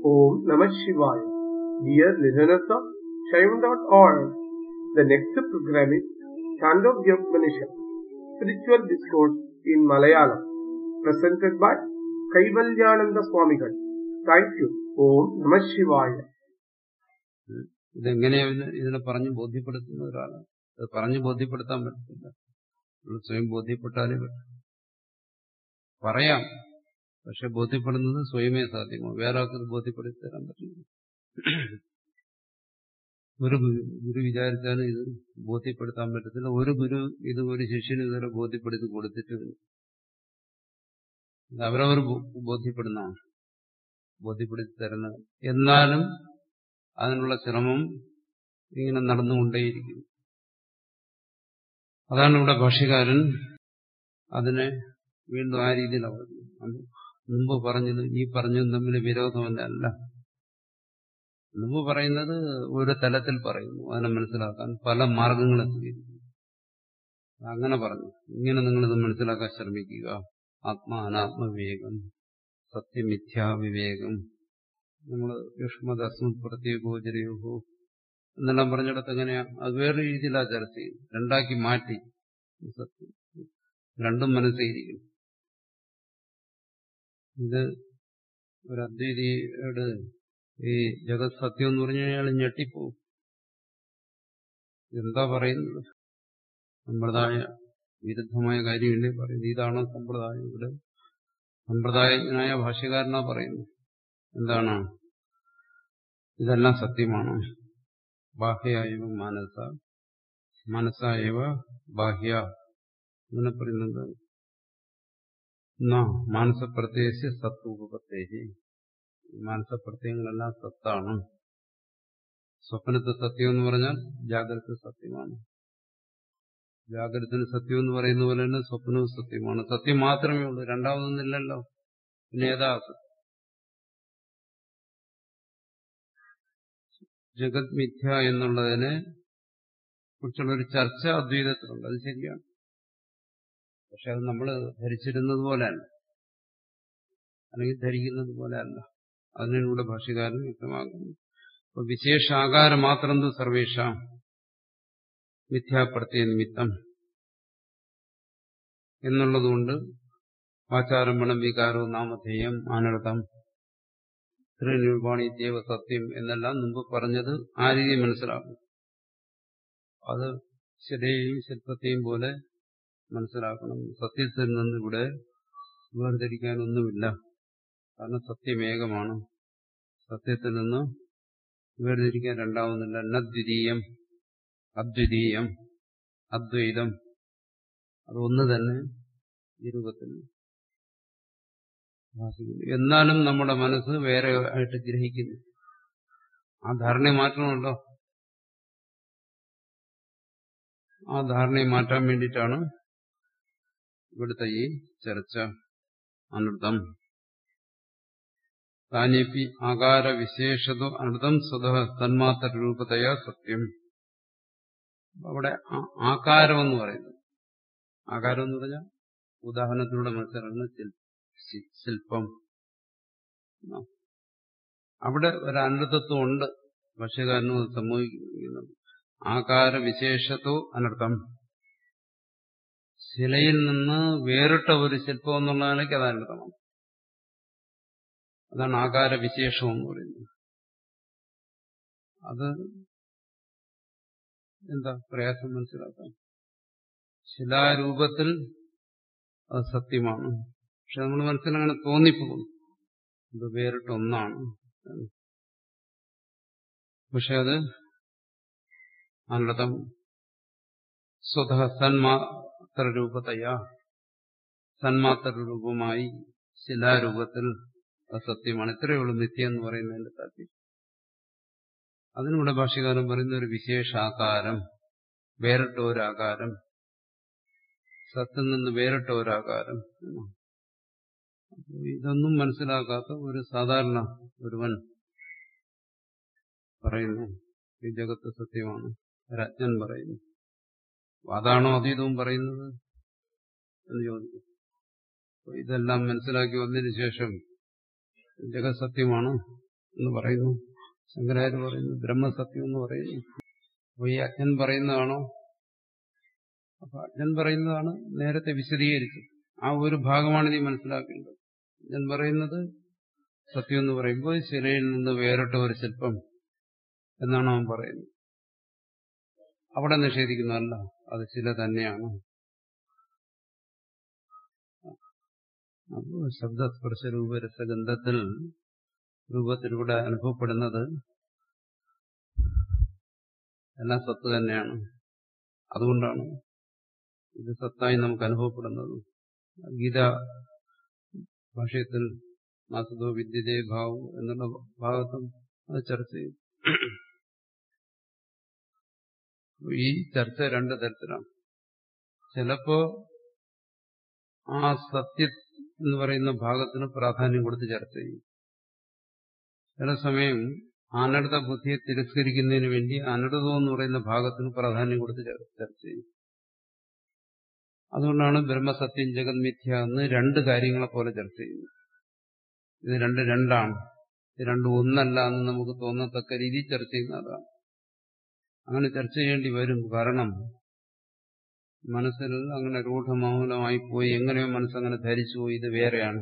Om Namah Shivaya. Dear listeners of Shaivan.org, the next program is Chandogya Upanishad, Spiritual Discourse in Malayalam, presented by Kaivalyananda Swamigal. Thank you. Om Namah Shivaya. ഇതെങ്ങനെയാ ഇതിനെ ഇതിനെ പറഞ്ഞ് ബോധ്യപ്പെടുത്തുന്ന ഒരാളാണ് അത് പറഞ്ഞ് ബോധ്യപ്പെടുത്താൻ പറ്റത്തില്ല നമ്മൾ സ്വയം ബോധ്യപ്പെട്ടാലേ പറ്റും പറയാം പക്ഷെ ബോധ്യപ്പെടുന്നത് സ്വയമേ സാധ്യമോ വേറെ ആൾക്ക് ബോധ്യപ്പെടുത്തി തരാൻ പറ്റില്ല ഒരു ഗുരു ഗുരു വിചാരിച്ചാലും ഇത് ബോധ്യപ്പെടുത്താൻ പറ്റത്തില്ല ഒരു ഗുരു ഇത് ഒരു ശിഷ്യന് ഇതുവരെ ബോധ്യപ്പെടുത്തി കൊടുത്തിട്ടില്ല ഇത് അവരവർ ബോധ്യപ്പെടുന്നതാണ് ബോധ്യപ്പെടുത്തി തരുന്നത് എന്നാലും അതിനുള്ള ശ്രമം ഇങ്ങനെ നടന്നുകൊണ്ടേയിരിക്കുന്നു അതാണ് ഇവിടെ ഭാഷ്യകാരൻ അതിനെ വീണ്ടും ആ രീതിയിൽ അവതരിപ്പിക്കും മുമ്പ് പറഞ്ഞത് ഈ പറഞ്ഞതും തമ്മിൽ വിരോധമല്ല മുമ്പ് പറയുന്നത് ഒരു തലത്തിൽ പറയുന്നു അതിനെ മനസ്സിലാക്കാൻ പല മാർഗങ്ങളെ സ്വീകരിക്കുന്നു അങ്ങനെ പറഞ്ഞു ഇങ്ങനെ നിങ്ങളിത് മനസ്സിലാക്കാൻ ശ്രമിക്കുക ആത്മാ അനാത്മവിവേകം സത്യമിഥ്യാവിവേകം നമ്മൾ യുഷ്മദസ്മത് പ്രത്യേകോചരയോഹോ എന്നെല്ലാം പറഞ്ഞിടത്ത് എങ്ങനെയാ അത് വേറെ രീതിയിലാ ചർച്ച ചെയ്യും രണ്ടാക്കി മാറ്റി സത്യം രണ്ടും മനസ്സിരിക്കും ഇത് ഒരു അദ്വൈതിയുടെ ഈ ജഗത് സത്യം എന്ന് പറഞ്ഞു കഴിഞ്ഞാൽ ഞെട്ടിപ്പോവും എന്താ പറയുന്നത് സമ്പ്രദായ വിരുദ്ധമായ കാര്യമില്ലേ പറയുന്നത് ഇതാണോ സമ്പ്രദായം ഇവിടെ സമ്പ്രദായജ്ഞനായ ഭാഷ്യകാരനാ പറയുന്നത് എന്താണ് ഇതെല്ലാം സത്യമാണ് ബാഹ്യായവ മാനസ മനസ്സായവ ബാഹ്യ അങ്ങനെ പറയുന്നത് മാനസപ്രത്യേകിച്ച് സത്വപത്തേഹി മാനസപ്രത്യയങ്ങളെല്ലാം സത്താണ് സ്വപ്നത്തെ സത്യം എന്ന് പറഞ്ഞാൽ ജാഗ്രത സത്യമാണ് ജാഗ്രതത്തിന് സത്യം എന്ന് പറയുന്ന പോലെ തന്നെ സ്വപ്നവും സത്യമാണ് സത്യം മാത്രമേ ഉള്ളൂ രണ്ടാമതൊന്നില്ലല്ലോ പിന്നെ ഏതാ ജഗത് മിഥ്യ എന്നുള്ളതിനെ കുറിച്ചുള്ള ഒരു ചർച്ച അദ്വൈതത്തിലുണ്ട് അത് ശരിയാണ് പക്ഷെ അത് നമ്മൾ ധരിച്ചിരുന്നത് പോലെയല്ല അല്ലെങ്കിൽ ധരിക്കുന്നത് പോലെയല്ല അതിനൂടെ ഭാഷ്യകാരൻ വ്യക്തമാക്കുന്നു അപ്പൊ വിശേഷാകാരം മാത്രം സർവേഷ മിഥ്യാപ്രത്യ നിമിത്തം എന്നുള്ളതുകൊണ്ട് ആചാരമണം വികാരവും നാമധേയം അനർത്ഥം ത്രിനിർവാണി ദേവ സത്യം എന്നെല്ലാം മുമ്പ് പറഞ്ഞത് ആ രീതി മനസ്സിലാക്കും അത് ശരിയെയും ശില്പത്തെയും പോലെ മനസ്സിലാക്കണം സത്യത്തിൽ നിന്ന് ഇവിടെ വേർതിരിക്കാനൊന്നുമില്ല കാരണം സത്യമേകമാണ് സത്യത്തിൽ നിന്ന് വേർതിരിക്കാൻ രണ്ടാവുന്നില്ല നദ്വിതീയം അദ്വിതീയം അദ്വൈതം അതൊന്ന് തന്നെ ഈ രൂപത്തിൽ എന്നാലും നമ്മുടെ മനസ്സ് വേറെ ആയിട്ട് ഗ്രഹിക്കുന്നു ആ ധാരണയെ മാറ്റണമല്ലോ ആ ധാരണയെ മാറ്റാൻ വേണ്ടിയിട്ടാണ് ഇവിടുത്തെ ഈ ചർച്ച അനൃതം താനേപ്പി ആകാര വിശേഷതോ അനൃതം സ്വത തന്മാത്ര രൂപതയാ സത്യം അവിടെ ആകാരം എന്ന് പറയുന്നത് ആകാരം എന്ന് പറഞ്ഞാൽ ഉദാഹരണത്തിലൂടെ മനസ്സിലാക്കുന്ന ശില്പം അവിടെ ഒരു അനർത്ഥത്വം ഉണ്ട് ഭക്ഷ്യകാരനും അത് സംഭവിക്കുന്നുണ്ട് ആകാര വിശേഷത്തോ അനർത്ഥം ശിലയിൽ നിന്ന് വേറിട്ട ഒരു ശില്പം എന്നുള്ള നിലയ്ക്ക് അത് അനർത്ഥമാണ് അതാണ് ആകാര വിശേഷം എന്ന് പറയുന്നത് അത് എന്താ പ്രയാസം മനസ്സിലാക്കാൻ ശിലാരൂപത്തിൽ അത് സത്യമാണ് പക്ഷെ നമ്മൾ മനസ്സിലങ്ങനെ തോന്നിപ്പോകും ഇത് വേറിട്ട ഒന്നാണ് പക്ഷെ അത് അനർത്ഥം സ്വതः സന്മാത്ര രൂപതയാ സന്മാത്ര രൂപമായി ശിലാരൂപത്തിൽ അസത്യമാണ് ഇത്രയേ ഉള്ളൂ നിത്യം എന്ന് പറയുന്നതിന്റെ താല്പര്യം അതിനൂടെ ഭാഷ്യകാരൻ പറയുന്ന ഒരു വിശേഷാകാരം വേറിട്ട ഒരാകാരം സത്തിൽ നിന്ന് വേറിട്ട ഒരാകാരം ഇതൊന്നും മനസ്സിലാക്കാത്ത ഒരു സാധാരണ ഒരുവൻ പറയുന്നു ഈ ജഗത്ത് സത്യമാണ് രജ്ഞൻ പറയുന്നു അതാണോ അതീതവും പറയുന്നത് എന്ന് ചോദിക്കും ഇതെല്ലാം മനസ്സിലാക്കി വന്നതിന് ശേഷം ജഗത് സത്യമാണ് എന്ന് പറയുന്നു ശങ്കരാചാര്യ പറയുന്നു ബ്രഹ്മസത്യം എന്ന് പറയുന്നു അപ്പൊ ഈ അജ്ഞൻ പറയുന്നതാണോ അപ്പൊ അജ്ഞൻ പറയുന്നതാണ് നേരത്തെ വിശദീകരിച്ചത് ആ ഒരു ഭാഗമാണ് നീ മനസ്സിലാക്കേണ്ടത് ഞാൻ പറയുന്നത് സത്യം എന്ന് പറയുമ്പോൾ ശിലയിൽ നിന്ന് വേറിട്ട ഒരു ശില്പം എന്നാണ് അവൻ പറയുന്നത് അവിടെ നിഷേധിക്കുന്നതല്ല അത് ശില തന്നെയാണ് അപ്പോൾ ശബ്ദസ്പർശ രൂപരസഗന്ധത്തിൽ രൂപത്തിലൂടെ അനുഭവപ്പെടുന്നത് എല്ലാം സത്ത് തന്നെയാണ് അതുകൊണ്ടാണ് ഇത് സത്തായി നമുക്ക് അനുഭവപ്പെടുന്നത് ഗീത ഭാഷയത്തിൽ നാസതോ വിദ്യതേ ഭാവം എന്നുള്ള ഭാഗത്തും അത് ചർച്ച ചെയ്യും ഈ ചർച്ച രണ്ട് തരത്തിലാണ് ചിലപ്പോ ആ സത്യ എന്ന് പറയുന്ന ഭാഗത്തിന് പ്രാധാന്യം കൊടുത്ത് ചർച്ച ചെയ്യും ചില സമയം അനടുത്ത ബുദ്ധിയെ തിരസ്കരിക്കുന്നതിന് വേണ്ടി അനടുതം എന്ന് പറയുന്ന ഭാഗത്തിന് പ്രാധാന്യം കൊടുത്ത് ചർച്ച ചെയ്യും അതുകൊണ്ടാണ് ബ്രഹ്മസത്യം ജഗത് മിഥ്യ എന്ന് രണ്ട് കാര്യങ്ങളെ പോലെ ചർച്ച ചെയ്യുന്നത് ഇത് രണ്ട് രണ്ടാണ് ഇത് രണ്ടും ഒന്നല്ല എന്ന് നമുക്ക് തോന്നത്തക്ക രീതിയിൽ ചർച്ച ചെയ്യുന്നതാണ് അങ്ങനെ ചർച്ച ചെയ്യേണ്ടി വരും കാരണം മനസ്സിൽ അങ്ങനെ രൂഢമൗലമായി പോയി എങ്ങനെയോ മനസ്സങ്ങനെ ധരിച്ചു പോയി ഇത് വേറെയാണ്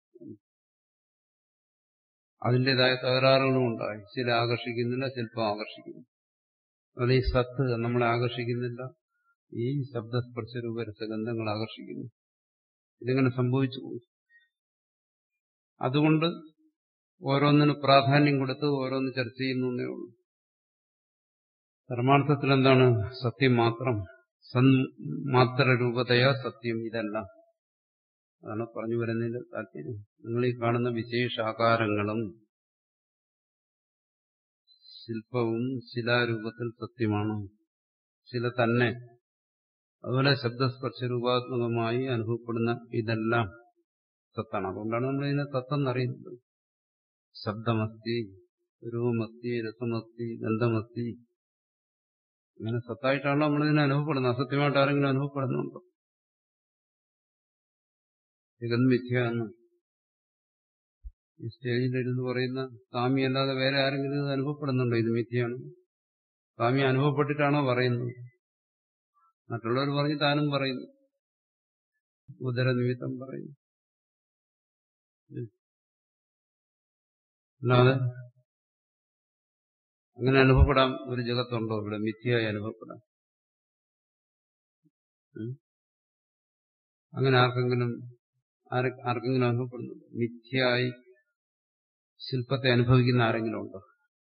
അതിൻ്റെതായ തകരാറുകളും ഉണ്ടായി ചില ആകർഷിക്കുന്നില്ല ചിലപ്പോൾ ആകർഷിക്കുന്നു അതുപോലെ ഈ സത്ത് നമ്മളെ ആകർഷിക്കുന്നില്ല ഈ ശബ്ദസ്പർശ രൂപരസഗന്ധങ്ങൾ ആകർഷിക്കുന്നു ഇതിങ്ങനെ സംഭവിച്ചു പോയി അതുകൊണ്ട് ഓരോന്നിന് പ്രാധാന്യം കൊടുത്ത് ഓരോന്ന് ചർച്ച ചെയ്യുന്നേ ഉള്ളൂ പരമാർത്ഥത്തിൽ എന്താണ് സത്യം മാത്രം സന്മാത്ര രൂപതയാ സത്യം ഇതല്ല അതാണ് പറഞ്ഞു വരുന്നതിന്റെ താല്പര്യം നിങ്ങൾ ഈ കാണുന്ന വിശേഷാകാരങ്ങളും ശില്പവും ശിലാരൂപത്തിൽ സത്യമാണ് ശില തന്നെ അതുപോലെ ശബ്ദസ്പർശ രൂപാത്മകമായി അനുഭവപ്പെടുന്ന ഇതെല്ലാം സത്താണ് അതുകൊണ്ടാണ് നമ്മൾ ഇതിനെ തത്തെന്നറിയുന്നത് ശബ്ദമസ്തി രൂപമസ്തി രസമസ്തി ഗന്ധമസ്തി അങ്ങനെ സത്തായിട്ടാണല്ലോ നമ്മളിതിനെ അനുഭവപ്പെടുന്നത് അസത്യമായിട്ട് ആരെങ്കിലും അനുഭവപ്പെടുന്നുണ്ടോ ജഗന്മിഥ്യ എന്ന് ഈ സ്റ്റേജിലിരുന്ന് പറയുന്ന സ്വാമി അല്ലാതെ വേറെ ആരെങ്കിലും ഇത് അനുഭവപ്പെടുന്നുണ്ടോ ഇത് മിഥ്യയാണ് സ്വാമി അനുഭവപ്പെട്ടിട്ടാണോ പറയുന്നത് മറ്റുള്ളവർ പറഞ്ഞ് താനും പറയുന്നു ഉദരനിമിത്തം പറയുന്നു അല്ലാതെ അങ്ങനെ അനുഭവപ്പെടാൻ ഒരു ജഗത്തുണ്ടോ ഇവിടെ മിഥ്യയായി അനുഭവപ്പെടാം അങ്ങനെ ആർക്കെങ്കിലും ആർക്കെങ്കിലും അനുഭവപ്പെടുന്നുണ്ടോ മിഥ്യയായി ശില്പത്തെ അനുഭവിക്കുന്ന ആരെങ്കിലും ഉണ്ടോ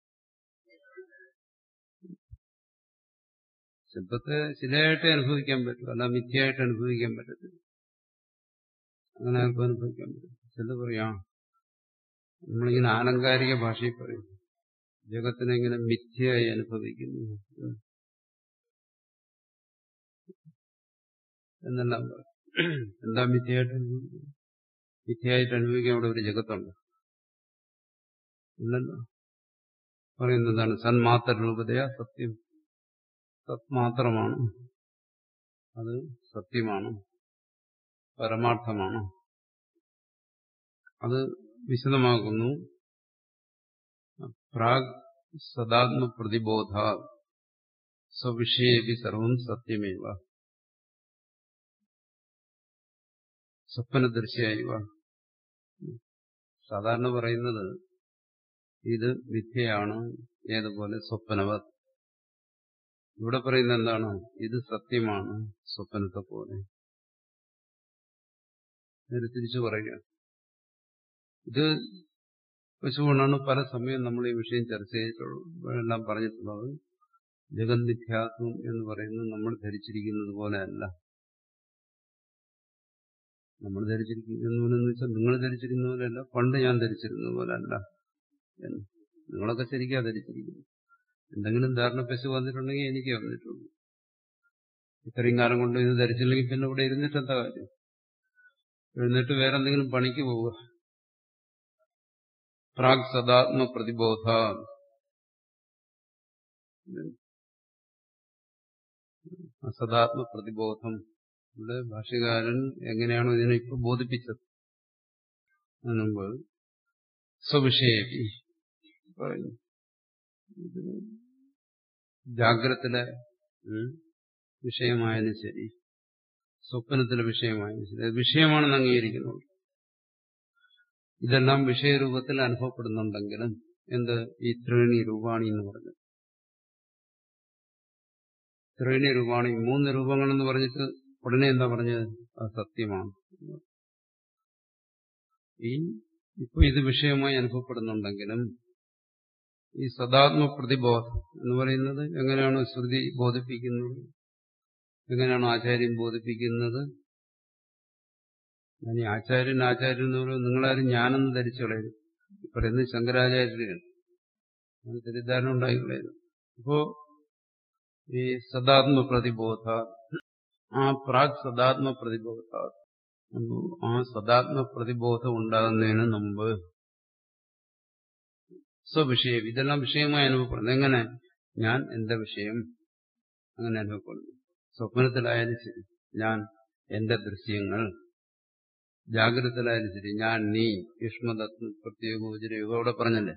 ശില്പത്തെ ശിലയായിട്ട് അനുഭവിക്കാൻ പറ്റും അല്ല മിഥ്യയായിട്ട് അനുഭവിക്കാൻ പറ്റത്തില്ല അങ്ങനെ ആർക്കും അനുഭവിക്കാൻ പറ്റും ചില പറയാം നമ്മളിങ്ങനെ ആലങ്കാരിക ഭാഷയിൽ പറയും ജഗത്തിനെ ഇങ്ങനെ മിഥ്യയായി അനുഭവിക്കുന്നു എന്നെല്ലാം പറയും എന്താ മിഥ്യയായിട്ട് അനുഭവിക്കുന്നു മിഥ്യയായിട്ട് അനുഭവിക്കാൻ അവിടെ ഒരു ജഗത്തുണ്ട് ഇല്ലല്ലോ പറയുന്നത് എന്താണ് സന്മാത്ര രൂപതയാ സത്യം സത് മാത്രമാണ് അത് സത്യമാണ് പരമാർത്ഥമാണ് അത് വിശദമാക്കുന്നു പ്രാഗ് സദാത്മ പ്രതിബോധ സ്വവിഷയേപി സർവം സത്യമേവ സ്വപ്നദൃശ്യവ സാധാരണ പറയുന്നത് ഇത് മിഥ്യയാണ് ഏതുപോലെ സ്വപ്നവത് ഇവിടെ പറയുന്നത് എന്താണ് ഇത് സത്യമാണ് സ്വപ്നത്തെ പോലെ നേരെ തിരിച്ചു പറയുക ഇത് വെച്ചുകൊണ്ടാണ് പല സമയം നമ്മൾ ഈ വിഷയം ചർച്ച ചെയ്തിട്ടുള്ളത് എല്ലാം പറഞ്ഞിട്ടുള്ളത് ജഗത് മിഥ്യാത്വം എന്ന് പറയുന്നത് നമ്മൾ ധരിച്ചിരിക്കുന്നത് പോലെ അല്ല നമ്മൾ ധരിച്ചിരിക്കുന്ന പോലെ എന്ന് വെച്ചാൽ നിങ്ങൾ ധരിച്ചിരുന്ന പോലെയല്ല പണ്ട് ഞാൻ ധരിച്ചിരുന്ന പോലെ അല്ല എന്ന് നിങ്ങളൊക്കെ ശരിക്കാ ധരിച്ചിരിക്കുന്നു എന്തെങ്കിലും ധാരണ പശു വന്നിട്ടുണ്ടെങ്കിൽ എനിക്ക് വന്നിട്ടുള്ളൂ ഇത്രയും കാലം കൊണ്ട് ഇത് ധരിച്ചില്ലെങ്കിൽ പിന്നെ ഇവിടെ ഇരുന്നിട്ട് എന്താ കാര്യം എഴുന്നിട്ട് വേറെ എന്തെങ്കിലും പണിക്ക് പോവുക പ്രാഗ് സദാത്മ പ്രതിബോധ അസദാത്മ പ്രതിബോധം ഇവിടെ ഭാഷ്യകാരൻ എങ്ങനെയാണോ ഇതിനെ ഇപ്പൊ ബോധിപ്പിച്ചത് മുമ്പ് സ്വവിഷയേപി പറയുന്നു ഇത് ജാഗ്രത്തിലെ ഉം, വിഷയമായാലും ശരി സ്വപ്നത്തിലെ വിഷയമായാലും ശരി അത് വിഷയമാണെന്ന് അംഗീകരിക്കുന്നുണ്ട് ഇതെല്ലാം വിഷയരൂപത്തിൽ അനുഭവപ്പെടുന്നുണ്ടെങ്കിലും എന്ത് ഈ ത്രിവേണി രൂപാണി എന്ന് പറഞ്ഞു ത്രിവേണി രൂപാണി മൂന്ന് രൂപങ്ങളെന്ന് പറഞ്ഞിട്ട് ഉടനെ എന്താ പറഞ്ഞത് അത് സത്യമാണ് ഈ ഇപ്പൊ ഇത് വിഷയമായി അനുഭവപ്പെടുന്നുണ്ടെങ്കിലും ഈ സദാത്മ പ്രതിബോധം എന്ന് പറയുന്നത് എങ്ങനെയാണോ ശ്രുതി ബോധിപ്പിക്കുന്നത് എങ്ങനെയാണോ ആചാര്യൻ ബോധിപ്പിക്കുന്നത് ഞാൻ ഈ ആചാര്യൻ ആചാര്യൻ എന്ന് പറയുന്നത് നിങ്ങളാരും ഞാനെന്ന് ധരിച്ചു കളയരുത് ഈ പറയുന്നത് ശങ്കരാചാര്യനാണ് അത് തെറ്റിദ്ധാരണ ഉണ്ടായി കളയരുത് അപ്പോ ഈ സദാത്മ പ്രതിബോധ ആ പ്രാഗ് സദാത്മ പ്രതിബോധ അപ്പോ ആ സദാത്മ പ്രതിബോധം ഉണ്ടാകുന്നതിന് മുമ്പ് സ്വവിഷയം ഇതെല്ലാം വിഷയമായി അനുഭവപ്പെടുന്നത് എങ്ങനെ ഞാൻ എന്റെ വിഷയം അങ്ങനെ അനുഭവപ്പെടുന്നു സ്വപ്നത്തിലായാലും ശരി ഞാൻ എന്റെ ദൃശ്യങ്ങൾ ജാഗ്രതത്തിലായാലും ശരി ഞാൻ നീ യുഷ്മദത്വ പ്രത്യേകോചരയോഗം അവിടെ പറഞ്ഞല്ലേ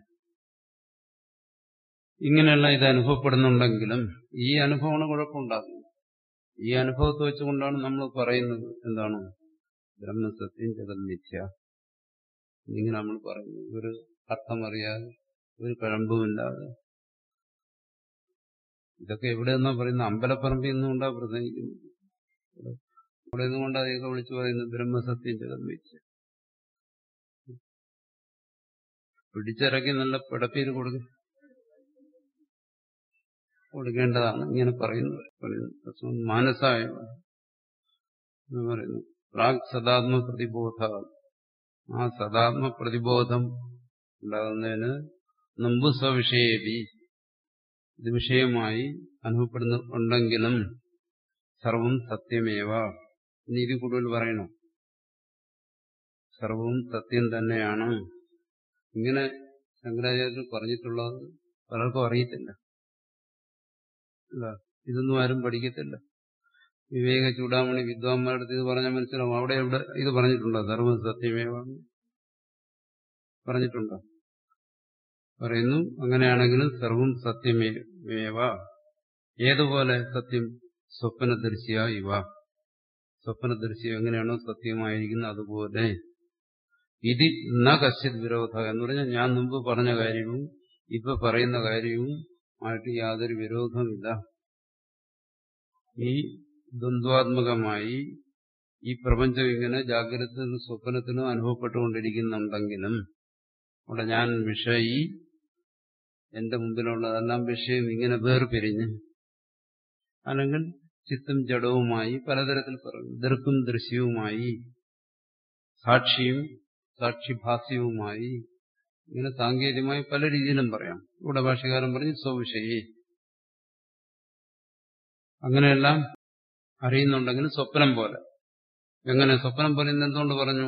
ഇങ്ങനെയുള്ള ഇത് അനുഭവപ്പെടുന്നുണ്ടെങ്കിലും ഈ അനുഭവമാണ് കുഴപ്പമുണ്ടാകുന്നത് ഈ അനുഭവത്തെ വെച്ചുകൊണ്ടാണ് നമ്മൾ പറയുന്നത് എന്താണ് ബ്രഹ്മസത്യം ജഗത് മിഥ്യ ഇങ്ങനെ നമ്മൾ പറയുന്നത് ഒരു അർത്ഥമറിയാതെ ഒരു കഴമ്പുമില്ലാതെ ഇതൊക്കെ എവിടെ നിന്നാ പറയുന്നത് അമ്പലപ്പറമ്പിൽ നിന്നുകൊണ്ടാ പ്രസംഗിക്കുന്നത് ഇവിടെ നിന്നുകൊണ്ട് അതൊക്കെ വിളിച്ചു പറയുന്നത് ബ്രഹ്മസത്യം ജഗത് മിഥ്യ പിടിച്ചിറക്കി നല്ല പിടപ്പേര് കൊടുക്കും കൊടുക്കേണ്ടതാണ് ഇങ്ങനെ പറയുന്നത് പറയുന്നത് മാനസായ എന്ന് പറയുന്നു പ്രാഗ് സദാത്മ പ്രതിബോധ ആ സദാത്മ പ്രതിബോധം ഉണ്ടാകുന്നതിന് മുമ്പ് സ്വവിഷയേവി ഇത് വിഷയമായി അനുഭവപ്പെടുന്നുണ്ടെങ്കിലും സർവം സത്യമേവ ഇനി ഇത് കൂടുതൽ പറയണം സർവവും സത്യം തന്നെയാണ് ഇങ്ങനെ ശങ്കരാചാര്യർ പറഞ്ഞിട്ടുള്ളത് പലർക്കും അറിയത്തില്ല അല്ല ഇതൊന്നും ആരും പഠിക്കത്തില്ല വിവേക ചൂടാമണി വിദ്വാന്മാരുടെ അടുത്ത് ഇത് പറഞ്ഞാൽ മനസ്സിലാവും അവിടെ എവിടെ ഇത് പറഞ്ഞിട്ടുണ്ടോ സർവ്വ സത്യമേവ പറഞ്ഞിട്ടുണ്ടോ പറയുന്നു അങ്ങനെയാണെങ്കിലും സർവം സത്യമേവ ഏതുപോലെ സത്യം സ്വപ്നദർശിയ ഇവ സ്വപ്നദർശി എങ്ങനെയാണോ സത്യമായിരിക്കുന്നത് അതുപോലെ ഇത് ന കശ്യത് വിരോധ എന്ന് പറഞ്ഞാൽ ഞാൻ മുമ്പ് പറഞ്ഞ കാര്യവും ഇപ്പൊ പറയുന്ന കാര്യവും ആയിട്ട് യാതൊരു വിരോധമില്ല ഈ ദ്വന്ദ്വാത്മകമായി ഈ പ്രപഞ്ചം ഇങ്ങനെ ജാഗ്രതത്തിനും സ്വപ്നത്തിനും അനുഭവപ്പെട്ടുകൊണ്ടിരിക്കുന്നുണ്ടെങ്കിലും അവിടെ ഞാൻ വിഷയി എന്റെ മുമ്പിലുള്ളതെല്ലാം വിഷയം ഇങ്ങനെ വേർപിരിഞ്ഞ് അല്ലെങ്കിൽ ചിത്തും ജഡവുമായി പലതരത്തിൽ പറയും ദൃക്കും ദൃശ്യവുമായി സാക്ഷിയും സാക്ഷിഭാസ്യവുമായി ഇങ്ങനെ സാങ്കേതികമായി പല രീതിയിലും പറയാം ഇവിടെ ഭാഷകാരൻ പറഞ്ഞ് സ്വവിഷയി അങ്ങനെയെല്ലാം അറിയുന്നുണ്ടെങ്കിൽ സ്വപ്നം പോലെ എങ്ങനെ സ്വപ്നം പോലെ ഇന്ന് എന്തുകൊണ്ട് പറഞ്ഞു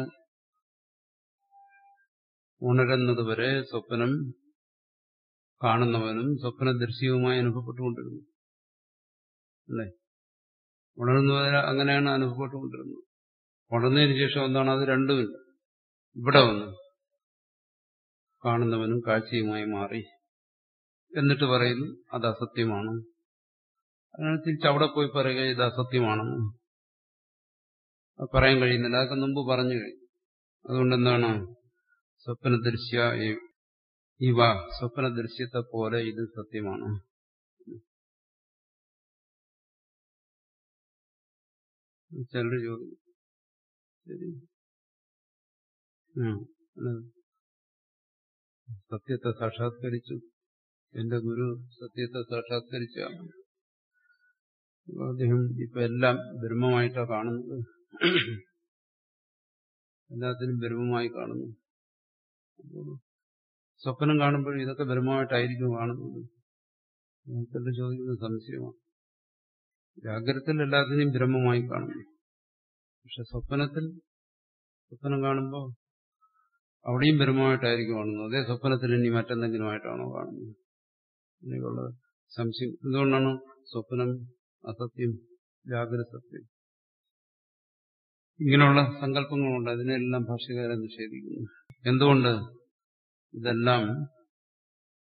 ഉണരുന്നതുവരെ സ്വപ്നം കാണുന്നവനും സ്വപ്ന ദൃശ്യവുമായി അനുഭവപ്പെട്ടുകൊണ്ടിരുന്നു അല്ലേ ഉണരുന്നവരെ അങ്ങനെയാണ് അനുഭവപ്പെട്ടുകൊണ്ടിരുന്നത് ഉണർന്നതിന് ശേഷം എന്താണ് അത് രണ്ടുമില്ല ഇവിടെ വന്നു കാണുന്നവനും കാഴ്ചയുമായി മാറി എന്നിട്ട് പറയുന്നു അത് അസത്യമാണ് അങ്ങനെ തിരിച്ച് അവിടെ പോയി പറയുക ഇത് അസത്യമാണെന്ന് അത് പറയാൻ കഴിയുന്നില്ല അതൊക്കെ മുമ്പ് പറഞ്ഞു കഴിഞ്ഞു അതുകൊണ്ട് എന്താണ് സ്വപ്നദൃശ്യ ഇവ സ്വപ്നദൃശ്യത്തെ പോലെ ഇത് സത്യമാണ് ചിലർ ചോദിക്കും ശരി സത്യത്തെ സാക്ഷാത്കരിച്ചു എന്റെ ഗുരു സത്യത്തെ സാക്ഷാത്കരിച്ചാണ് അദ്ദേഹം ഇപ്പൊ എല്ലാം ബ്രഹ്മമായിട്ടാണ് കാണുന്നത് എല്ലാത്തിനും ബ്രഹ്മമായി കാണുന്നു സ്വപ്നം കാണുമ്പോൾ ഇതൊക്കെ ബ്രഹ്മമായിട്ടായിരിക്കും കാണുന്നത് ചിലർ ചോദിക്കുന്ന സംശയമാണ് ജാഗ്രതത്തിൽ എല്ലാത്തിനെയും ബ്രഹ്മമായി കാണുന്നു പക്ഷെ സ്വപ്നത്തിൽ സ്വപ്നം കാണുമ്പോൾ അവിടെയും ബ്രഹ്മമായിട്ടായിരിക്കും കാണുന്നത് അതേ സ്വപ്നത്തിൽ ഇനി മറ്റെന്തെങ്കിലുമായിട്ടാണോ കാണുന്നത് അങ്ങനെയുള്ള സംശയം എന്തുകൊണ്ടാണ് സ്വപ്നം അസത്യം ജാഗ്രത സത്യം ഇങ്ങനെയുള്ള സങ്കല്പങ്ങളുണ്ട് അതിനെല്ലാം ഭാഷ്യകാരൻ നിഷേധിക്കുന്നു എന്തുകൊണ്ട് ഇതെല്ലാം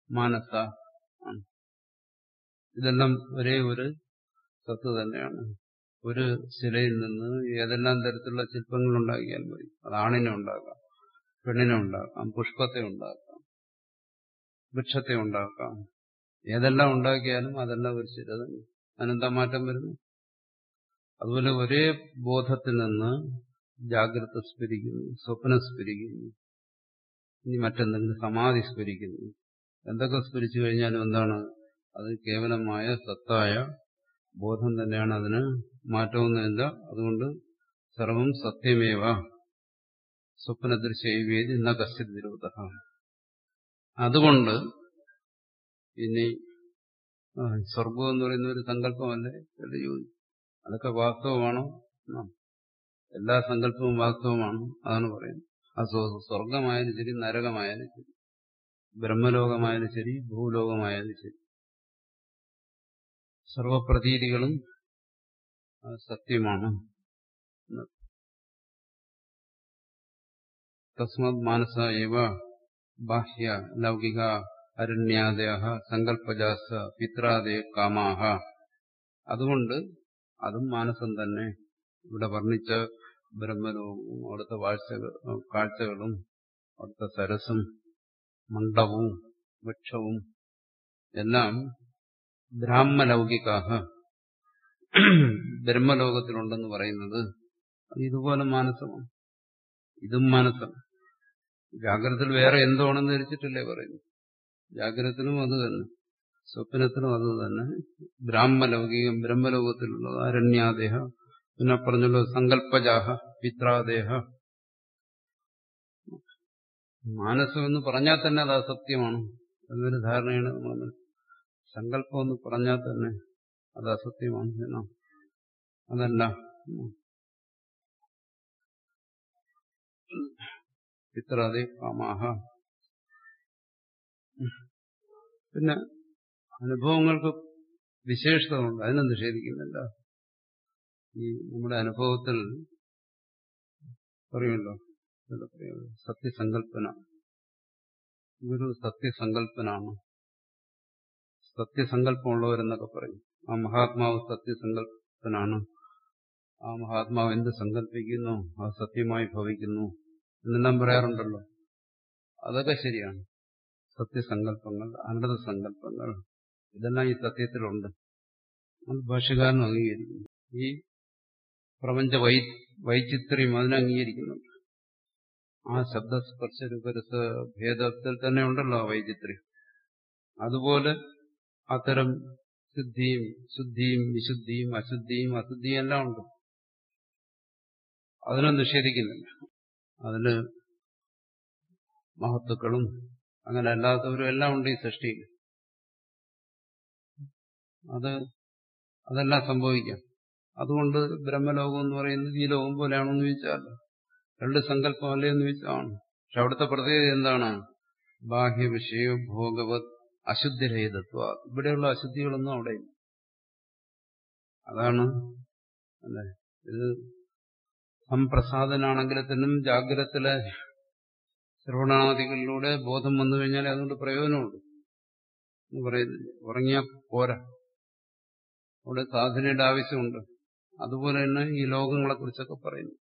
മാനസ ആണ് ഇതെല്ലാം ഒരേ ഒരു സത്ത് തന്നെയാണ് ഒരു ശിലയിൽ നിന്ന് ഏതെല്ലാം തരത്തിലുള്ള ശില്പങ്ങൾ ഉണ്ടാക്കിയാൽ മതി അത് ആണിനെ ഉണ്ടാക്കാം പെണ്ണിനെ ഉണ്ടാക്കാം പുഷ്പത്തെ ഉണ്ടാക്കാം വൃക്ഷത്തെ ഉണ്ടാക്കാം ഏതെല്ലാം ഉണ്ടാക്കിയാലും അതെല്ലാം ഒരു ശില തന്നെ അതിനെന്താ മാറ്റം വരുന്നു അതുപോലെ ഒരേ ബോധത്തിൽ നിന്ന് ജാഗ്രത സ്ഫരിക്കുന്നു സ്വപ്നം സ്ഫരിക്കുന്നു ഇനി മറ്റെന്തെങ്കിലും സമാധി സ്ഫരിക്കുന്നു എന്തൊക്കെ സ്ഫരിച്ചു കഴിഞ്ഞാലും എന്താണ് അത് കേവലമായ സത്തായ ബോധം തന്നെയാണ് അതിന് മാറ്റമൊന്നുമില്ല അതുകൊണ്ട് സർവം സത്യമേവ സ്വപ്നദൃശ്യവേദി ന കശ്ചിത് വിരോധ അതുകൊണ്ട് ഇനി സ്വർഗം എന്ന് പറയുന്ന ഒരു സങ്കല്പമല്ലേ എന്ന് ചോദിച്ചു അതൊക്കെ വാസ്തവമാണോ എല്ലാ സങ്കല്പവും വാസ്തവമാണ് അതാണ് പറയുന്നത് അത് സ്വർഗമായാലും ശരി നരകമായാലും ശരി ബ്രഹ്മലോകമായാലും ശരി ഭൂലോകമായാലും ശരി സർവപ്രതീതികളും സത്യമാണ് തസ്മത് മാനസ ഇവ ബാഹ്യ ലൗകിക അരണ്യാദയ സങ്കല്പജാസ പിത്രാദയ കാമാഹ അതുകൊണ്ട് അതും മാനസം തന്നെ ഇവിടെ വർണ്ണിച്ച ബ്രഹ്മലോകവും അവിടുത്തെ വാഴ്ചകൾ കാഴ്ചകളും അവിടുത്തെ സരസും മണ്ഡവും വൃക്ഷവും എല്ലാം ബ്രാഹ്മലൗകികാഹ ബ്രഹ്മലോകത്തിലുണ്ടെന്ന് പറയുന്നത് അത് ഇതുപോലെ മാനസമാണ് ഇതും മാനസം ജാഗ്രതത്തിൽ വേറെ എന്തോണെന്ന് ധരിച്ചിട്ടില്ലേ പറയുന്നു ജാഗ്രതത്തിനും അത് തന്നെ സ്വപ്നത്തിനും അത് തന്നെ ബ്രാഹ്മലൗകികം ബ്രഹ്മലോകത്തിലുള്ളത് അരണ്യാദേഹ പിന്നെ പറഞ്ഞുള്ള സങ്കല്പജാഹ പിത്രാദേഹ മാനസം എന്ന് പറഞ്ഞാൽ തന്നെ അത് അസത്യമാണ് എന്നൊരു ധാരണയാണ് നമ്മൾ സങ്കല്പം എന്ന് പറഞ്ഞാൽ തന്നെ അത് അസത്യമാണ് എന്നാ അതല്ല പിത്രാദേ കാമാഹ പിന്നെ അനുഭവങ്ങൾക്ക് വിശേഷതകളുണ്ട് അതിനെ നിഷേധിക്കുന്നില്ല ഈ നമ്മുടെ അനുഭവത്തിൽ പറയുമല്ലോ സത്യസങ്കല്പന ഇതൊരു സത്യസങ്കല്പനാണ് സത്യസങ്കല്പമുള്ളവരെന്നൊക്കെ പറയും ആ മഹാത്മാവ് സത്യസങ്കല്പനാണ് ആ മഹാത്മാവ് എന്ത് സങ്കല്പിക്കുന്നു അത് സത്യമായി ഭവിക്കുന്നു എന്നെല്ലാം പറയാറുണ്ടല്ലോ അതൊക്കെ ശരിയാണ് സത്യസങ്കല്പങ്ങൾ അനൃത സങ്കല്പങ്ങൾ ഇതെല്ലാം ഈ സത്യത്തിലുണ്ട് അത് ഭാഷകാരനും അംഗീകരിക്കുന്നു ഈ പ്രപഞ്ച വൈ വൈചിത്ര്യം അതിനെ അംഗീകരിക്കുന്നുണ്ട് ആ ശബ്ദസ്പർശ രൂപരസ ഭേദത്തിൽ തന്നെ ഉണ്ടല്ലോ ആ വൈചിത്ര്യം അതുപോലെ അത്തരം സിദ്ധിയും ശുദ്ധിയും വിശുദ്ധിയും അശുദ്ധിയും അശുദ്ധിയും എല്ലാം ഉണ്ട് അതിനെ നിഷേധിക്കുന്നില്ല അതിന് മഹത്വക്കളും അങ്ങനെ അല്ലാത്തവരും എല്ലാം ഉണ്ട് ഈ സൃഷ്ടിയിൽ അത് അതെല്ലാം സംഭവിക്കാം അതുകൊണ്ട് ബ്രഹ്മലോകം എന്ന് പറയുന്നത് ഈ ലോകം പോലെയാണോ എന്ന് ചോദിച്ചാൽ രണ്ട് സങ്കല്പം അല്ലേ എന്ന് ചോദിച്ചാണ് പക്ഷെ അവിടുത്തെ പ്രത്യേകത എന്താണ് ബാഹ്യ വിഷയ ഭോഗവത് അശുദ്ധിരഹിതത്വ ഇവിടെയുള്ള അശുദ്ധികളൊന്നും അവിടെ അതാണ് അല്ലെ ഇത് സംപ്രസാദനാണെങ്കിൽ തന്നെ ജാഗ്രതത്തിലെ ശ്രവണാദികളിലൂടെ ബോധം വന്നു കഴിഞ്ഞാൽ അതുകൊണ്ട് പ്രയോജനമുണ്ട് എന്ന് പറയുന്നില്ല ഉറങ്ങിയാൽ പോരാ അവിടെ സാധനയുടെ ആവശ്യമുണ്ട് അതുപോലെ തന്നെ ഈ ലോകങ്ങളെ കുറിച്ചൊക്കെ പറയുന്നു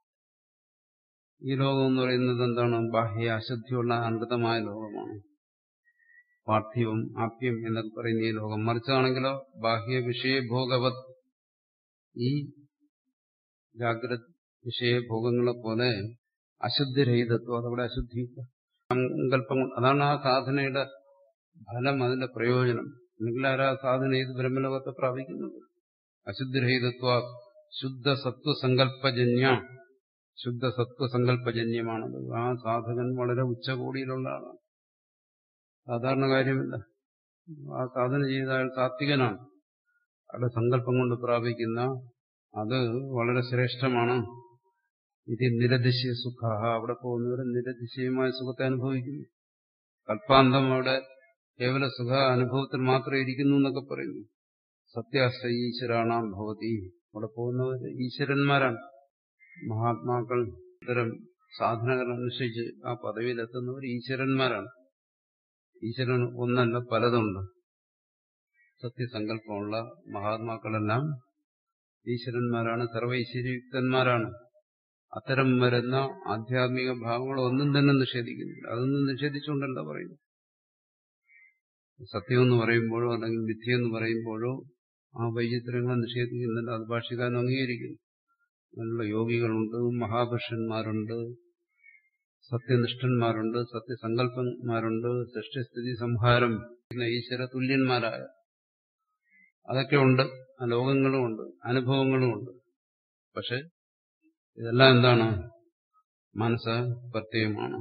ഈ ലോകം എന്ന് പറയുന്നത് എന്താണ് ബാഹ്യ അശുദ്ധിയുള്ള അനൃതമായ ലോകമാണ് പാർത്ഥിവം ആപ്യം എന്നൊക്കെ പറയുന്ന ഈ ലോകം മറിച്ചാണെങ്കിലോ ബാഹ്യ വിഷയഭോഗവത് ഈ ജാഗ്രത വിഷയഭോഗങ്ങളെ പോലെ അശുദ്ധിരഹിതത്വം അതവിടെ അശുദ്ധിയില്ല സങ്കല്പം അതാണ് ആ സാധനയുടെ ഫലം അതിന്റെ പ്രയോജനം അല്ലെങ്കിൽ ആരാ സാധന ചെയ്ത് ബ്രഹ്മലോകത്തെ പ്രാപിക്കുന്നത് അശുദ്ധിരഹിതത്വ ശുദ്ധ സത്വസങ്കല്പജന്യ ശുദ്ധ സത്വസങ്കല്പജന്യമാണത് ആ സാധകൻ വളരെ ഉച്ചകോടിയിലുള്ള ആളാണ് സാധാരണ കാര്യമില്ല ആ സാധന ചെയ്ത അയാൾ സാത്വികനാണ് അയാളുടെ സങ്കല്പം കൊണ്ട് പ്രാപിക്കുന്ന അത് വളരെ ശ്രേഷ്ഠമാണ് ഇത് നിരതിശയ സുഖ അവിടെ പോകുന്നവർ നിരതിശയമായ സുഖത്തെ അനുഭവിക്കുന്നു കൽപ്പാന്തം അവിടെ കേവല സുഖ അനുഭവത്തിൽ മാത്രമേ ഇരിക്കുന്നു എന്നൊക്കെ പറയുന്നു സത്യാശ്ര ഈശ്വരാണാം ഭവതി അവിടെ പോകുന്നവർ ഈശ്വരന്മാരാണ് മഹാത്മാക്കൾ ഇത്തരം സാധനകൾ അനുസരിച്ച് ആ പദവിയിലെത്തുന്നവർ ഈശ്വരന്മാരാണ് ഈശ്വരൻ ഒന്നല്ല പലതുണ്ട് സത്യസങ്കല്പമുള്ള മഹാത്മാക്കളെല്ലാം ഈശ്വരന്മാരാണ് സർവൈശ്വര്യയുക്തന്മാരാണ് അത്തരം വരുന്ന ആധ്യാത്മിക ഭാവങ്ങൾ ഒന്നും തന്നെ നിഷേധിക്കുന്നില്ല അതൊന്നും നിഷേധിച്ചുകൊണ്ടല്ല പറയുന്നു സത്യമെന്ന് പറയുമ്പോഴോ അല്ലെങ്കിൽ വിദ്യയെന്ന് പറയുമ്പോഴോ ആ വൈചിത്രങ്ങളെ നിഷേധിക്കുന്നില്ല അത് ഭാഷ്യകാരൻ അംഗീകരിക്കുന്നു അതിനുള്ള യോഗികളുണ്ട് മഹാപുരുഷന്മാരുണ്ട് സത്യനിഷ്ഠന്മാരുണ്ട് സത്യസങ്കല്പന്മാരുണ്ട് സൃഷ്ടിസ്ഥിതി സംഹാരം ഈശ്വര തുല്യന്മാരായ അതൊക്കെ ഉണ്ട് ആ ലോകങ്ങളും ഉണ്ട് അനുഭവങ്ങളും ഉണ്ട് പക്ഷെ ഇതെല്ലാം എന്താണ് മനസ്സ് പ്രത്യയമാണ്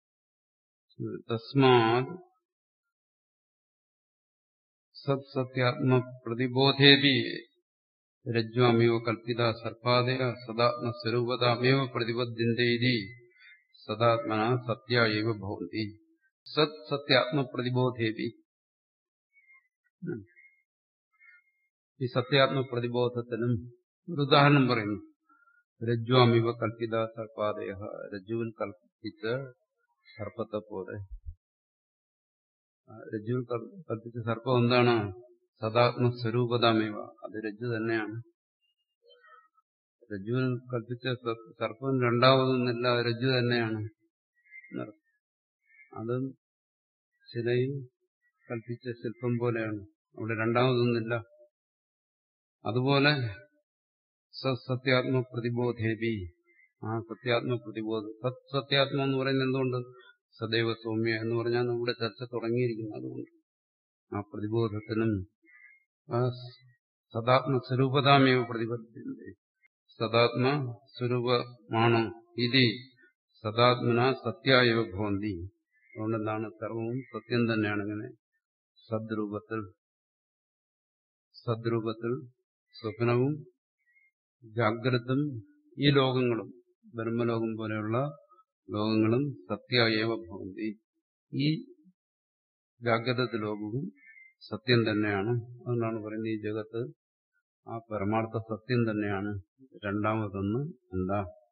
തസ്മാത് സത് സത്യാത്മ പ്രതിബോധേപി രജ്വാമേവ കൽപ്പിത സർപ്പാദയ സദാത്മസ്വരൂപതാമേവ പ്രതിബദ്ധ്യന്തേതി സദാത്മന സത്യ ഏവ ഭവന്തി സത് സത്യാത്മ പ്രതിബോധേപി ഈ സത്യാത്മ പ്രതിബോധത്തിനും ഒരു ഉദാഹരണം പറയുന്നു രജ്വാമിവ കൽപ്പിത സർപ്പാദയ രജ്ജുവിൽ കൽപ്പിച്ച സർപ്പത്തെ പോലെ രജ്ജുവിൽ കൽപ്പിച്ച സർപ്പം എന്താണ് സദാത്മസ്വരൂപതാമേവ അത് രജ്ജു തന്നെയാണ് രജ്ജുവിൽ കൽപ്പിച്ച സർപ്പം രണ്ടാമതൊന്നില്ല രജ്ജു തന്നെയാണ് അതും ശിലയിൽ കൽപ്പിച്ച ശില്പം പോലെയാണ് അവിടെ രണ്ടാമതൊന്നില്ല അതുപോലെ സത്യാത്മ പ്രതിബോധേബി ആ സത്യാത്മ പ്രതിബോധം സത് സത്യാത്മ എന്ന് പറയുന്നത് എന്തുകൊണ്ട് സദൈവ സൗമ്യ എന്ന് പറഞ്ഞാൽ നമ്മുടെ ചർച്ച തുടങ്ങിയിരിക്കുന്നത് അതുകൊണ്ട് ആ പ്രതിബോധത്തിനും ആ സദാത്മ സ്വരൂപതാമേവ പ്രതിബദ്ധ സദാത്മ സ്വരൂപമാണോ ഇതി സദാത്മന സത്യായവ ഭവന്തി അതുകൊണ്ടെന്താണ് സർവവും സത്യം തന്നെയാണ് ഇങ്ങനെ സദ്രൂപത്തിൽ സദ്രൂപത്തിൽ സ്വപ്നവും ജാഗ്രതും ഈ ലോകങ്ങളും ബ്രഹ്മലോകം പോലെയുള്ള ലോകങ്ങളും സത്യായവ ഭവന്തി ഈ ജാഗ്രത ലോകവും സത്യം തന്നെയാണ് അതുകൊണ്ടാണ് പറയുന്നത് ഈ ജഗത്ത് ആ പരമാർത്ഥ സത്യം തന്നെയാണ് രണ്ടാമതൊന്ന് എന്താ